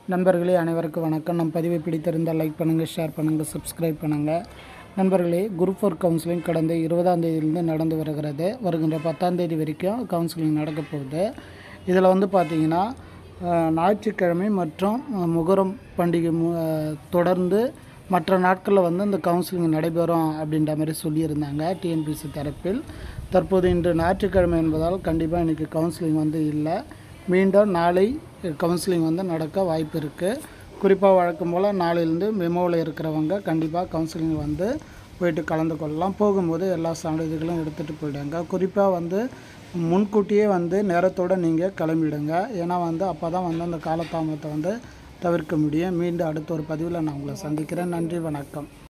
நண்பர்களே அனைவருக்கும் வணக்கம் நம் பதிவை பிடித்திருந்தால் லைக் பண்ணுங்கள் ஷேர் பண்ணுங்கள் சப்ஸ்கிரைப் பண்ணுங்கள் நண்பர்களே குரூப் ஃபோர் கவுன்சிலிங் கடந்த இருபதாம் தேதியிலிருந்து நடந்து வருகிறது வருகின்ற பத்தாம் தேதி வரைக்கும் கவுன்சிலிங் நடக்க போகுது இதில் வந்து பார்த்திங்கன்னா அஹ், ஞாயிற்றுக்கிழமை மற்றும் அஹ், முகரம் பண்டிகை மு- அஹ், தொடர்ந்து மற்ற நாட்களில் வந்து இந்த கவுன்சிலிங் நடைபெறும் அப்படின்ற மாதிரி சொல்லியிருந்தாங்க டிஎன்பிசி தரப்பில் தற்போது இன்று ஞாயிற்றுக்கிழமை என்பதால் கண்டிப்பாக இன்றைக்கி கவுன்சிலிங் வந்து இல்லை மீண்டும் நாளை கவுன்சிலிங் வந்து நடக்க வாய்ப்பு இருக்குது குறிப்பாக வழக்கம் போல் நாளையிலேருந்து மெமோவில் இருக்கிறவங்க கண்டிப்பாக கவுன்சிலிங் வந்து போயிட்டு கலந்து கொள்ளலாம் போகும்போது எல்லா சான்றிதழ்களும் எடுத்துகிட்டு போயிடுங்க குறிப்பாக வந்து முன்கூட்டியே வந்து நேரத்தோடு நீங்கள் கிளம்பிடுங்க ஏன்னா வந்து அப்போ தான் வந்து அந்த காலதாமதத்தை வந்து தவிர்க்க முடியும் மீண்டும் அடுத்த ஒரு பதிவில் நான் உங்களை சந்திக்கிறேன் நன்றி வணக்கம்